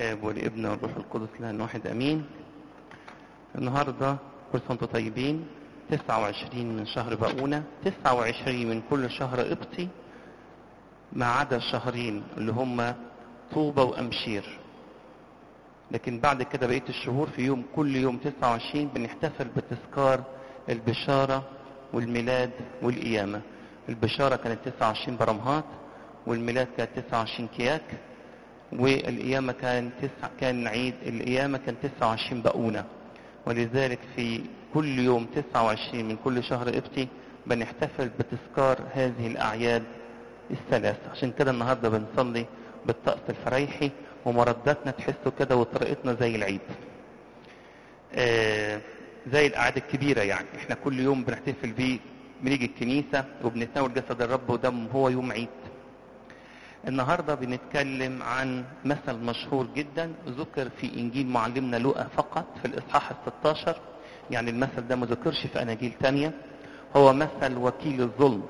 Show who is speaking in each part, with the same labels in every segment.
Speaker 1: الاب والابن والروح القدس لان واحد امين النهارده كل سنه وانتم طيبين 29 من شهر بقونه 29 من كل شهر قبطي ما عدا شهرين اللي هم طوبة وأمشير لكن بعد كده بقية الشهور في يوم كل يوم 29 بنحتفل بتذكار البشارة والميلاد والقيامة البشارة كانت 29 برمهات والميلاد كانت 29 كياك والقيامة كان تسع كان عيد القيامة كان 29 بقونة ولذلك في كل يوم 29 من كل شهر قبطي بنحتفل بتذكار هذه الأعياد الثلاث عشان كده النهارده بنصلي بالطقس الفريحي ومرداتنا تحسوا كده وطريقتنا زي العيد آه زي الأعياد الكبيرة يعني احنا كل يوم بنحتفل بيه بنيجي الكنيسة وبنتناول جسد الرب ودم هو يوم عيد النهاردة بنتكلم عن مثل مشهور جدا ذكر في إنجيل معلمنا لوقا فقط في الإصحاح الستاشر يعني المثل ده ما ذكرش في أناجيل تانية هو مثل وكيل الظلم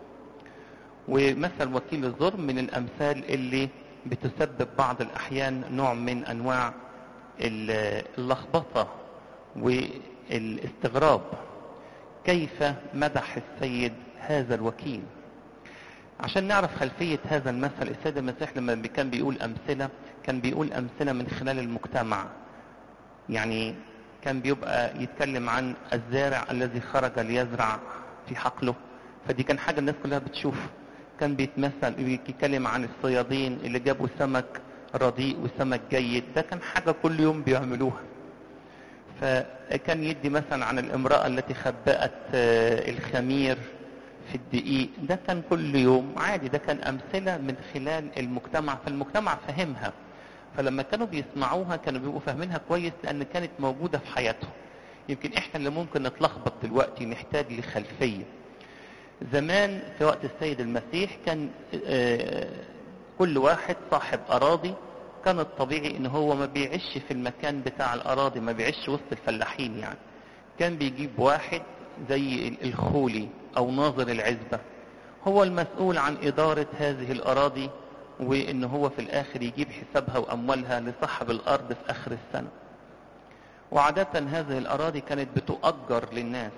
Speaker 1: ومثل وكيل الظلم من الأمثال اللي بتسبب بعض الأحيان نوع من أنواع اللخبطة والاستغراب كيف مدح السيد هذا الوكيل عشان نعرف خلفية هذا المثل السيد المسيح لما كان بيقول أمثلة كان بيقول أمثلة من خلال المجتمع يعني كان بيبقى يتكلم عن الزارع الذي خرج ليزرع في حقله فدي كان حاجة الناس كلها بتشوف كان بيتمثل بيتكلم عن الصيادين اللي جابوا سمك رديء وسمك جيد ده كان حاجة كل يوم بيعملوها فكان يدي مثلا عن الامرأة التي خبأت الخمير في الدقيق ده كان كل يوم عادي ده كان أمثلة من خلال المجتمع فالمجتمع فهمها فلما كانوا بيسمعوها كانوا بيبقوا فاهمينها كويس لأن كانت موجودة في حياتهم يمكن احنا اللي ممكن نتلخبط دلوقتي نحتاج لخلفية زمان في وقت السيد المسيح كان كل واحد صاحب أراضي كان الطبيعي ان هو ما بيعيش في المكان بتاع الأراضي ما بيعيش وسط الفلاحين يعني كان بيجيب واحد زي الخولي أو ناظر العزبة هو المسؤول عن إدارة هذه الأراضي وإن هو في الآخر يجيب حسابها وأموالها لصاحب الأرض في آخر السنة وعادة هذه الأراضي كانت بتؤجر للناس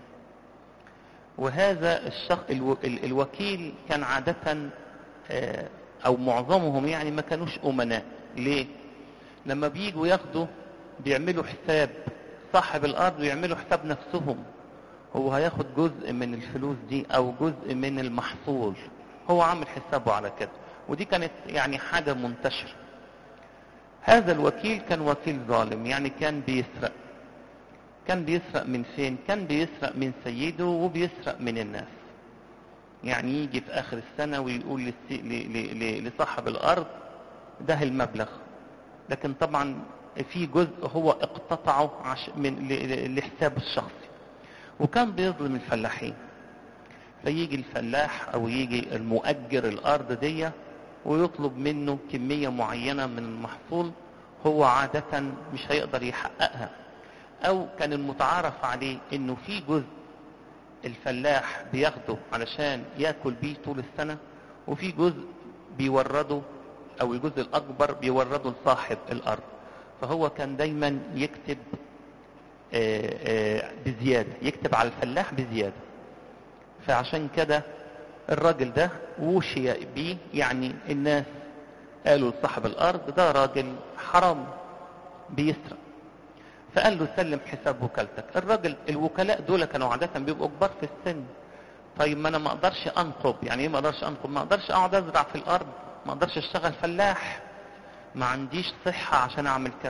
Speaker 1: وهذا الشخص الو... الوكيل كان عادة أو معظمهم يعني ما كانوش أمناء ليه؟ لما بيجوا ياخدوا بيعملوا حساب صاحب الأرض ويعملوا حساب نفسهم هو هياخد جزء من الفلوس دي أو جزء من المحصول هو عامل حسابه على كده ودي كانت يعني حاجة منتشرة هذا الوكيل كان وكيل ظالم يعني كان بيسرق كان بيسرق من فين كان بيسرق من سيده وبيسرق من الناس يعني يجي في اخر السنة ويقول للسي... ل... ل... لصاحب الارض ده المبلغ لكن طبعا في جزء هو اقتطعه عش... من ل... لحسابه الشخصي وكان بيظلم الفلاحين فيجي الفلاح او يجي المؤجر الارض دي ويطلب منه كمية معينة من المحصول هو عادة مش هيقدر يحققها او كان المتعارف عليه انه في جزء الفلاح بياخده علشان ياكل بيه طول السنة وفي جزء بيورده او الجزء الاكبر بيورده لصاحب الارض فهو كان دايما يكتب آآ آآ بزيادة يكتب على الفلاح بزيادة فعشان كده الراجل ده وشي بيه يعني الناس قالوا لصاحب الارض ده راجل حرام بيسرق فقال له سلم حساب وكالتك الراجل الوكلاء دول كانوا عادة بيبقوا كبار في السن طيب ما انا ما اقدرش انقب يعني ايه ما اقدرش انقب ما اقدرش اقعد ازرع في الارض ما اقدرش اشتغل فلاح ما عنديش صحة عشان اعمل كده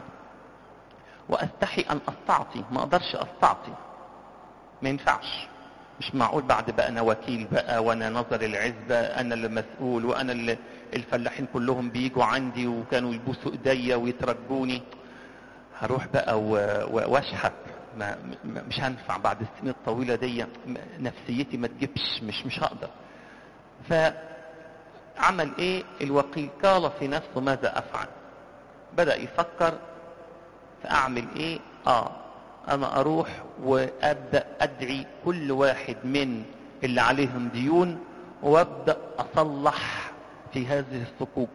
Speaker 1: واستحي ان استعطي ما اقدرش استعطي ما ينفعش مش معقول بعد بقى انا وكيل بقى وانا نظر العزبة انا اللي مسؤول وانا اللي الفلاحين كلهم بيجوا عندي وكانوا يبوسوا ايديا ويترجوني هروح بقى واشحت ما مش هنفع بعد السنين الطويلة دي نفسيتي ما تجيبش مش مش هقدر فعمل ايه الوكيل قال في نفسه ماذا افعل بدأ يفكر فاعمل ايه اه انا اروح وابدأ ادعي كل واحد من اللي عليهم ديون وابدأ اصلح في هذه الصكوك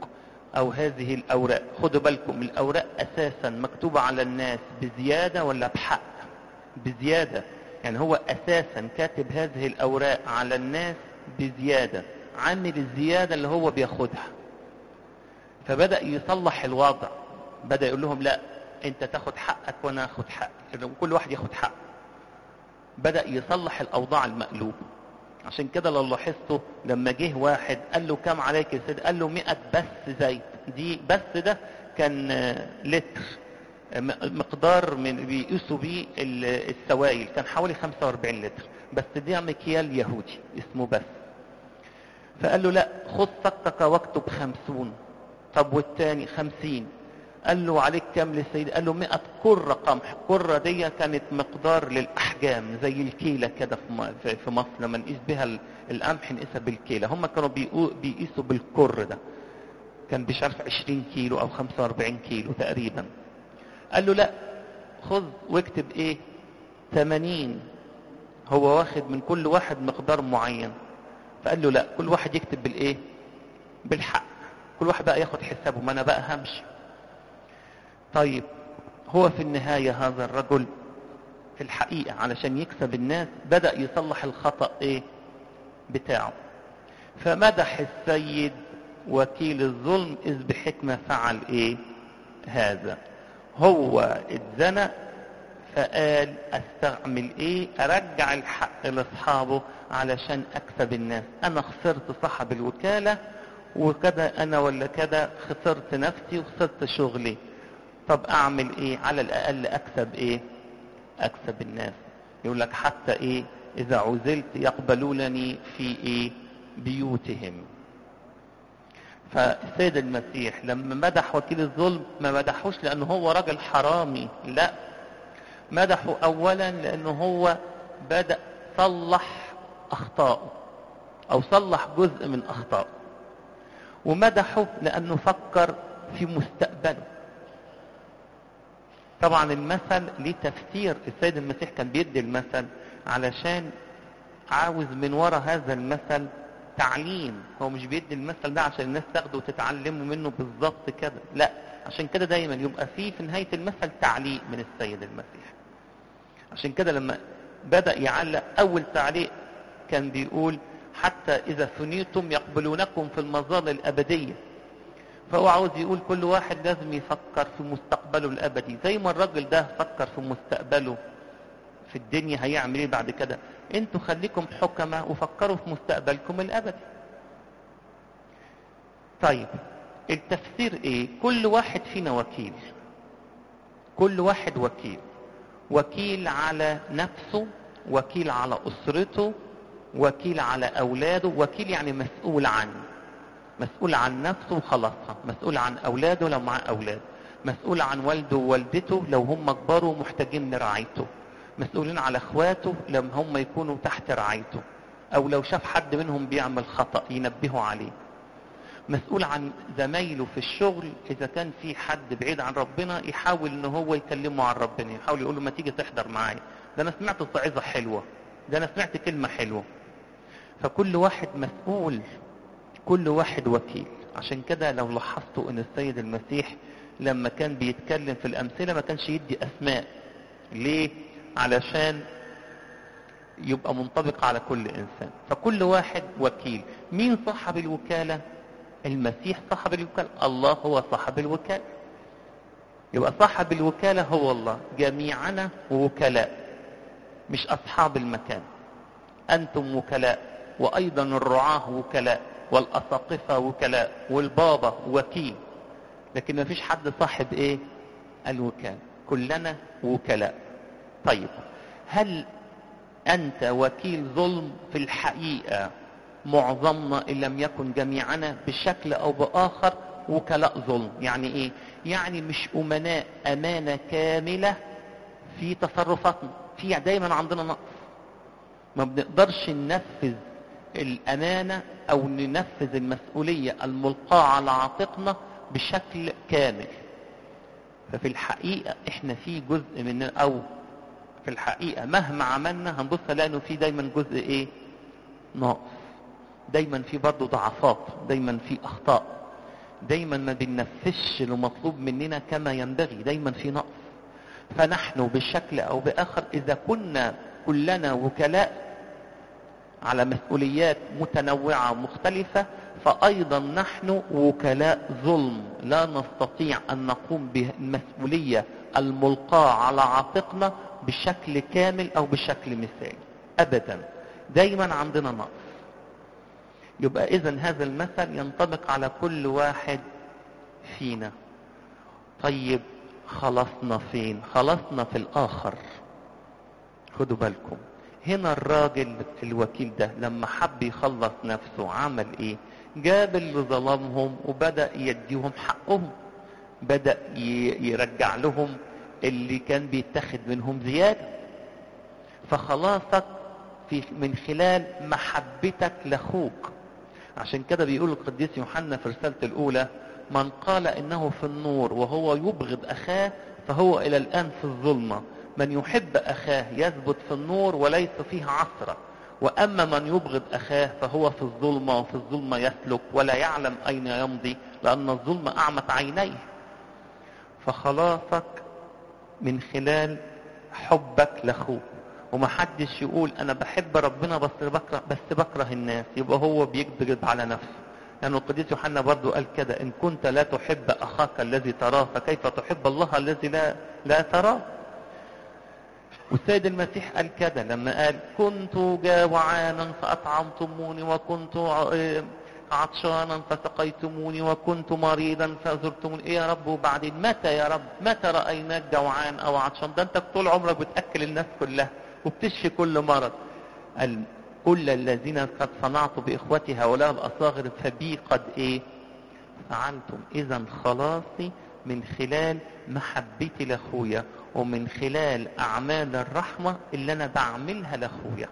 Speaker 1: او هذه الاوراق خدوا بالكم الاوراق اساسا مكتوبة على الناس بزيادة ولا بحق بزيادة يعني هو اساسا كاتب هذه الاوراق على الناس بزيادة عامل الزيادة اللي هو بياخدها فبدأ يصلح الوضع بدأ يقول لهم لا انت تاخد حقك وانا اخد حقي كل واحد ياخد حقه بدأ يصلح الاوضاع المقلوبة عشان كده لو لاحظتوا لما جه واحد قال له كم عليك يا سيدي قال له 100 بس زيت دي بس ده كان لتر مقدار من بيقيسوا بيه السوائل كان حوالي 45 لتر بس ده مكيال يهودي اسمه بس فقال له لا خذ سكك واكتب خمسون طب والتاني خمسين قال له عليك كام للسيد قال له مئة كرة قمح كرة دي كانت مقدار للأحجام زي الكيلة كده في مصر لما نقيس بها القمح نقيسها بالكيلة هم كانوا بيقيسوا بالكر ده كان مش عارف 20 كيلو أو 45 كيلو تقريبا قال له لا خذ واكتب ايه 80 هو واخد من كل واحد مقدار معين فقال له لا كل واحد يكتب بالايه بالحق كل واحد بقى ياخد حسابه ما انا بقى همشي طيب هو في النهاية هذا الرجل في الحقيقة علشان يكسب الناس بدأ يصلح الخطأ ايه بتاعه فمدح السيد وكيل الظلم إذ بحكمة فعل ايه هذا هو اتزنى فقال استعمل ايه ارجع الحق لاصحابه علشان اكسب الناس انا خسرت صاحب الوكالة وكده انا ولا كده خسرت نفسي وخسرت شغلي طب اعمل ايه على الاقل اكسب ايه اكسب الناس يقول لك حتى ايه اذا عزلت يقبلونني في ايه بيوتهم فالسيد المسيح لما مدح وكيل الظلم ما مدحوش لانه هو راجل حرامي لا مدحه اولا لانه هو بدأ صلح اخطائه او صلح جزء من اخطائه ومدحه لانه فكر في مستقبله طبعا المثل ليه تفسير السيد المسيح كان بيدي المثل علشان عاوز من وراء هذا المثل تعليم هو مش بيدي المثل ده عشان الناس تاخده وتتعلموا منه بالظبط كده لا عشان كده دايما يبقى فيه في نهاية المثل تعليق من السيد المسيح عشان كده لما بدأ يعلق أول تعليق كان بيقول حتى إذا ثنيتم يقبلونكم في المظال الأبدية فهو عاوز يقول كل واحد لازم يفكر في مستقبله الأبدي زي ما الراجل ده فكر في مستقبله في الدنيا هيعمل ايه بعد كده انتوا خليكم حكمة وفكروا في مستقبلكم الأبدي طيب التفسير ايه كل واحد فينا وكيل كل واحد وكيل وكيل على نفسه وكيل على أسرته وكيل على أولاده وكيل يعني مسؤول عنه مسؤول عن نفسه وخلاصها مسؤول عن أولاده لو معاه أولاد مسؤول عن والده ووالدته لو هم كبار ومحتاجين لرعايته مسؤولين على اخواته لما هم يكونوا تحت رعايته او لو شاف حد منهم بيعمل خطأ ينبهه عليه مسؤول عن زمايله في الشغل اذا كان في حد بعيد عن ربنا يحاول ان هو يكلمه عن ربنا يحاول يقول له ما تيجي تحضر معايا ده انا سمعت صعيزة حلوة ده انا سمعت كلمة حلوة فكل واحد مسؤول كل واحد وكيل عشان كده لو لاحظتوا ان السيد المسيح لما كان بيتكلم في الامثلة ما كانش يدي اسماء ليه علشان يبقى منطبق على كل انسان فكل واحد وكيل مين صاحب الوكالة المسيح صاحب الوكالة الله هو صاحب الوكالة يبقى صاحب الوكالة هو الله جميعنا وكلاء مش أصحاب المكان أنتم وكلاء وأيضا الرعاة وكلاء والأساقفة وكلاء والبابا وكيل لكن ما فيش حد صاحب ايه الوكالة كلنا وكلاء طيب هل أنت وكيل ظلم في الحقيقة معظمنا إن لم يكن جميعنا بشكل أو بآخر وكلاء ظلم يعني إيه؟ يعني مش أمناء أمانة كاملة في تصرفاتنا في دايما عندنا نقص ما بنقدرش ننفذ الأمانة أو ننفذ المسؤولية الملقاة على عاتقنا بشكل كامل ففي الحقيقة احنا في جزء من أو في الحقيقة مهما عملنا هنبص نلاقي انه في دايما جزء ايه ناقص دايما في برضه ضعفات دايما في اخطاء دايما ما بننفذش المطلوب مننا كما ينبغي دايما في نقص فنحن بشكل او باخر اذا كنا كلنا وكلاء على مسؤوليات متنوعة مختلفة فأيضا نحن وكلاء ظلم لا نستطيع أن نقوم بالمسؤولية الملقاة على عاتقنا بشكل كامل أو بشكل مثالي أبدا دايما عندنا نقص يبقى إذا هذا المثل ينطبق على كل واحد فينا طيب خلصنا فين خلصنا في الآخر خدوا بالكم هنا الراجل الوكيل ده لما حب يخلص نفسه عمل ايه جاب اللي ظلمهم وبدأ يديهم حقهم بدأ يرجع لهم اللي كان بيتخذ منهم زيادة فخلاصك في من خلال محبتك لاخوك عشان كده بيقول القديس يوحنا في رسالته الأولى من قال إنه في النور وهو يبغض أخاه فهو إلى الآن في الظلمة من يحب أخاه يثبت في النور وليس فيه عثرة وأما من يبغض أخاه فهو في الظلمة وفي الظلمة يسلك ولا يعلم أين يمضي لأن الظلمة أعمت عينيه فخلاصك من خلال حبك لأخوك ومحدش يقول أنا بحب ربنا بس بكره بس بكره الناس يبقى هو بيكذب على نفسه لأن يعني القديس يوحنا برضو قال كده إن كنت لا تحب أخاك الذي تراه فكيف تحب الله الذي لا لا تراه والسيد المسيح قال كده لما قال كنت جوعانا فأطعمتموني وكنت عطشانا فسقيتموني وكنت مريضا فزرتموني ايه يا رب وبعدين متى يا رب متى رأيناك جوعان او عطشان ده انت طول عمرك بتأكل الناس كلها وبتشفي كل مرض قال كل الذين قد صنعت بإخوتي هؤلاء الأصاغر فبي قد ايه فعلتم اذا خلاصي من خلال محبتي لاخويا ومن خلال اعمال الرحمة اللي انا بعملها لاخويا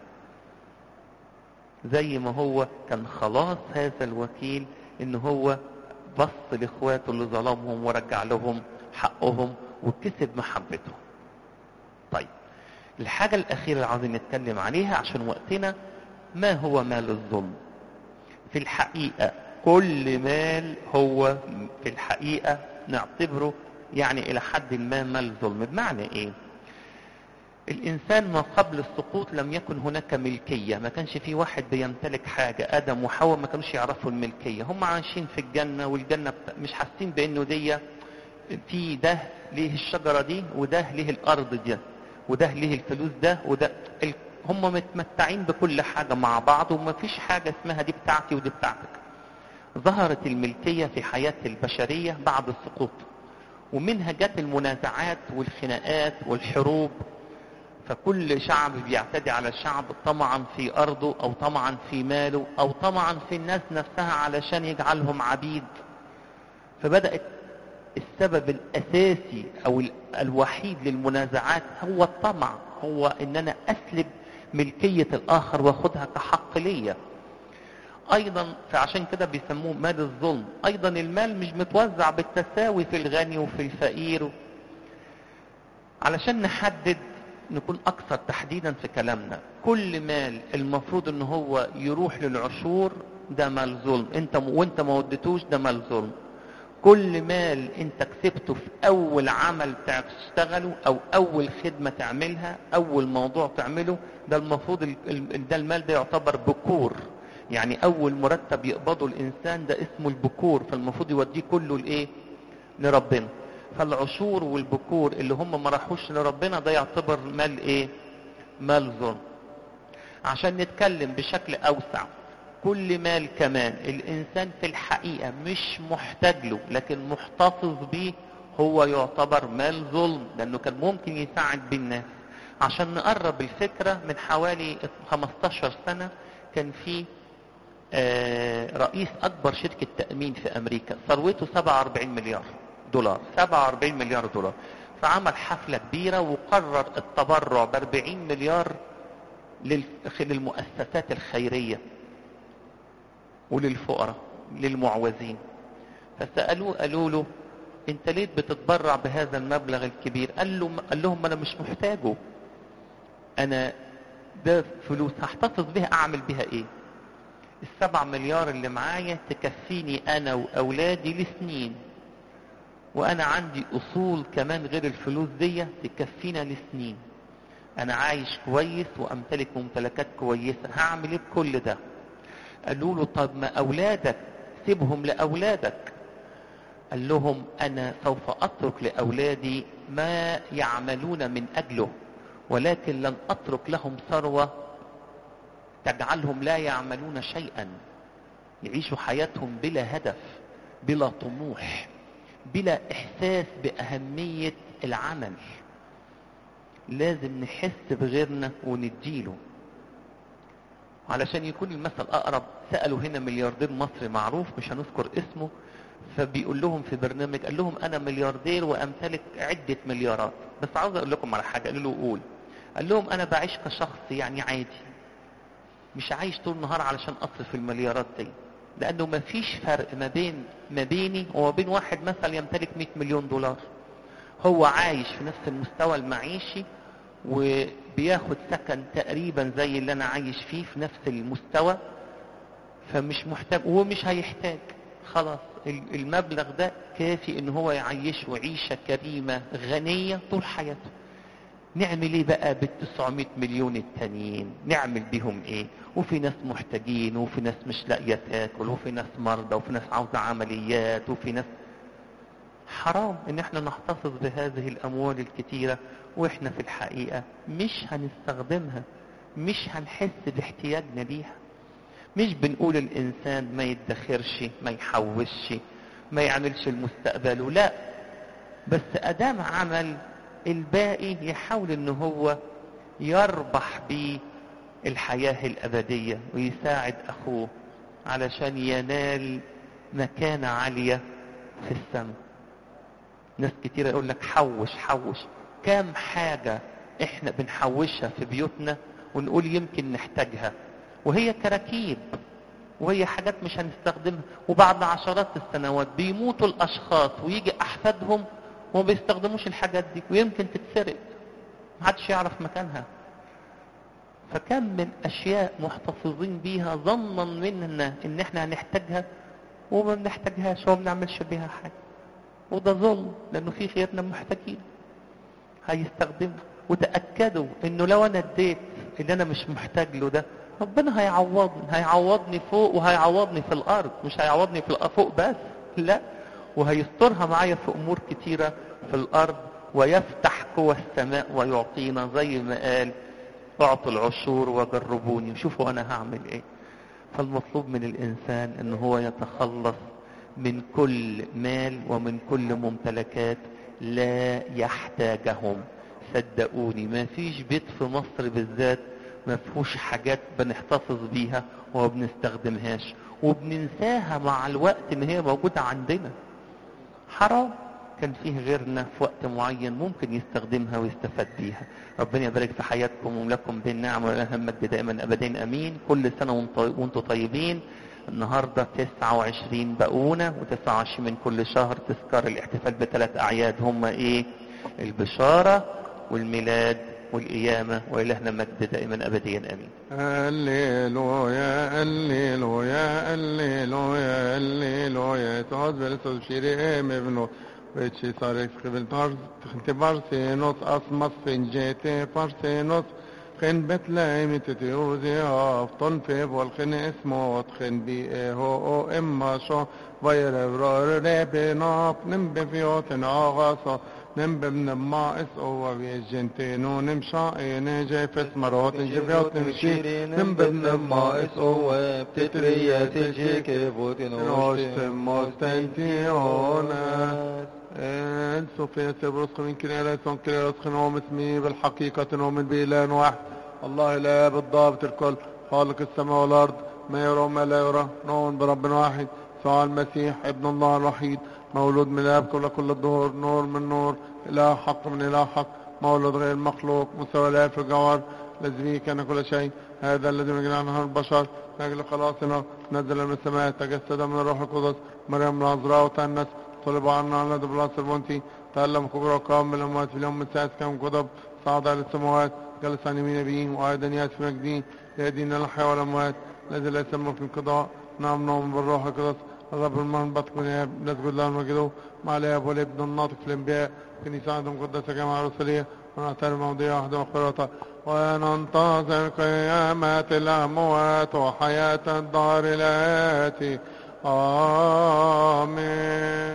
Speaker 1: زي ما هو كان خلاص هذا الوكيل ان هو بص لاخواته اللي ظلمهم ورجع لهم حقهم وكسب محبتهم طيب الحاجة الأخيرة اللي عاوزين نتكلم عليها عشان وقتنا ما هو مال الظلم في الحقيقة كل مال هو في الحقيقة نعتبره يعني إلى حد ما مال ظلم بمعنى إيه الإنسان ما قبل السقوط لم يكن هناك ملكية ما كانش في واحد بيمتلك حاجة آدم وحواء ما كانوش يعرفوا الملكية هم عايشين في الجنة والجنة مش حاسين بأنه دي في ده ليه الشجرة دي وده ليه الأرض دي وده ليه الفلوس ده وده ال... هم متمتعين بكل حاجة مع بعض وما فيش حاجة اسمها دي بتاعتي ودي بتاعتك ظهرت الملكية في حياة البشرية بعد السقوط ومنها جت المنازعات والخناقات والحروب فكل شعب بيعتدي على الشعب طمعا في أرضه أو طمعا في ماله أو طمعا في الناس نفسها علشان يجعلهم عبيد فبدأت السبب الأساسي أو الوحيد للمنازعات هو الطمع هو إن أنا أسلب ملكية الآخر وأخدها كحق ليا أيضا فعشان كده بيسموه مال الظلم أيضا المال مش متوزع بالتساوي في الغني وفي الفقير علشان نحدد نكون أكثر تحديدا في كلامنا كل مال المفروض ان هو يروح للعشور ده مال ظلم انت وانت ما وديتوش ده مال ظلم كل مال انت كسبته في اول عمل تشتغله او اول خدمة تعملها اول موضوع تعمله ده المفروض ده المال ده يعتبر بكور يعني اول مرتب يقبضه الانسان ده اسمه البكور فالمفروض يوديه كله لايه لربنا فالعشور والبكور اللي هم ما راحوش لربنا ده يعتبر مال ايه مال ظلم عشان نتكلم بشكل اوسع كل مال كمان الانسان في الحقيقة مش محتاج له لكن محتفظ بيه هو يعتبر مال ظلم لانه كان ممكن يساعد بيه الناس عشان نقرب الفكرة من حوالي 15 سنة كان في رئيس اكبر شركة تأمين في امريكا ثروته 47 مليار دولار 47 مليار دولار فعمل حفلة كبيرة وقرر التبرع ب 40 مليار للمؤسسات الخيرية وللفقراء للمعوزين فسألوه قالوا له انت ليه بتتبرع بهذا المبلغ الكبير قال, له قال لهم انا مش محتاجه انا ده فلوس هحتفظ بها اعمل بها ايه السبع مليار اللي معايا تكفيني انا واولادي لسنين وانا عندي اصول كمان غير الفلوس دي تكفينا لسنين انا عايش كويس وامتلك ممتلكات كويسة هعمل ايه بكل ده قالوا له طب ما اولادك سيبهم لاولادك قال لهم انا سوف اترك لاولادي ما يعملون من اجله ولكن لن اترك لهم ثروه تجعلهم لا يعملون شيئا يعيشوا حياتهم بلا هدف بلا طموح بلا احساس باهميه العمل لازم نحس بغيرنا ونديله علشان يكون المثل اقرب سالوا هنا ملياردير مصري معروف مش هنذكر اسمه فبيقول لهم في برنامج قال لهم انا ملياردير وامتلك عده مليارات بس عاوز اقول لكم على حاجه قالوا له قول قال لهم انا بعيش كشخص يعني عادي مش عايش طول النهار علشان اصرف المليارات دي لانه ما فيش فرق ما بين ما بيني وما بين واحد مثلا يمتلك 100 مليون دولار هو عايش في نفس المستوى المعيشي وبياخد سكن تقريبا زي اللي انا عايش فيه في نفس المستوى فمش محتاج وهو مش هيحتاج خلاص المبلغ ده كافي ان هو يعيشه عيشة كريمة غنية طول حياته نعمل ايه بقى بال 900 مليون التانيين نعمل بيهم ايه وفي ناس محتاجين وفي ناس مش لاقيه تاكل وفي ناس مرضى وفي ناس عاوزه عمليات وفي ناس حرام ان احنا نحتفظ بهذه الاموال الكتيره واحنا في الحقيقه مش هنستخدمها مش هنحس باحتياجنا ليها مش بنقول الانسان ما يدخرش ما يحوشش ما يعملش المستقبل لا بس ادام عمل الباقي يحاول ان هو يربح بيه الحياة الأبدية ويساعد أخوه علشان ينال مكانة عالية في السماء ناس كتير يقول لك حوش حوش كام حاجة احنا بنحوشها في بيوتنا ونقول يمكن نحتاجها وهي كراكيب وهي حاجات مش هنستخدمها وبعد عشرات السنوات بيموتوا الأشخاص ويجي أحفادهم وما بيستخدموش الحاجات دي ويمكن تتسرق محدش يعرف مكانها فكم من اشياء محتفظين بيها ظنا مننا ان احنا هنحتاجها وما بنحتاجهاش وما بنعملش بيها حاجه وده ظلم لانه في غيرنا محتاجين هيستخدمها وتاكدوا انه لو انا اديت اللي انا مش محتاج له ده ربنا هيعوضني هيعوضني فوق وهيعوضني في الارض مش هيعوضني في فوق بس لا وهيسترها معايا في امور كتيره في الارض ويفتح قوى السماء ويعطينا زي ما قال اعطوا العشور وجربوني وشوفوا انا هعمل ايه فالمطلوب من الانسان ان هو يتخلص من كل مال ومن كل ممتلكات لا يحتاجهم صدقوني ما فيش بيت في مصر بالذات ما فيهوش حاجات بنحتفظ بيها وما بنستخدمهاش وبننساها مع الوقت ان هي موجودة عندنا حرام كان فيه غيرنا في وقت معين ممكن يستخدمها ويستفاد بيها ربنا يبارك في حياتكم ولكم بالنعم ولا همك دائما ابدا امين كل سنه وانتم طيبين النهارده 29 بقونه و29 من كل شهر تذكار الاحتفال بثلاث اعياد هم ايه البشاره والميلاد والقيامة وإلهنا مجد دائما أبديا أمين
Speaker 2: هللويا هللويا هللويا هللويا تعود بالسوس شيريم ابنو ويتشي صاريف قبل تارز تخنتي بارسينوس أصمص فنجيتي بارسينوس خن بتلايم تتيوزي أفطن في والخن اسمه خن بي هو او إما شو غير برار ريبي ناف نم بفيوت ناغاصا نم بمن ما اس او بيجنتينو نمشا اين جيفس مرات جفيوت نمشي نم بمن ما اس او بتتريا تلجيك بوتين وشتم مستنتيونا سوفيا سيبرس من كريا ليسون كريا رسخن نوم اسمي بالحقيقة نوم بإله واحد الله لا بالضابط الكل خالق السماء والأرض ما يرى وما لا يرى نؤمن برب واحد سواء المسيح ابن الله الوحيد مولود من الاب قبل كل الظهور نور من نور اله حق من اله حق مولود غير مخلوق مستوى الاب في الجوهر الذي به كان كل شيء هذا الذي من عنه البشر لاجل خلاصنا نزل من السماء تجسد من الروح القدس مريم العذراء وتأنس طلب عنا على دبلاس البنتي تألم كبر وقام من الأموات في اليوم السادس كم كتب صعد إلى السماوات جلس عن يمين أبيه وأيضا يأتي في مجده يهدينا الحياة والأموات الذي لا يسمى في القضاء نعم نعم بالروح القدس الرب المن بطق من الاب نسجد له المجد مع الاب والابن الناطق في الانبياء كنيسة عندهم مقدسة جامعة رسولية ونعتبر موضوع واحدة وخيراتها وننتظر قيامة الأموات وحياة الدار الآتي آمين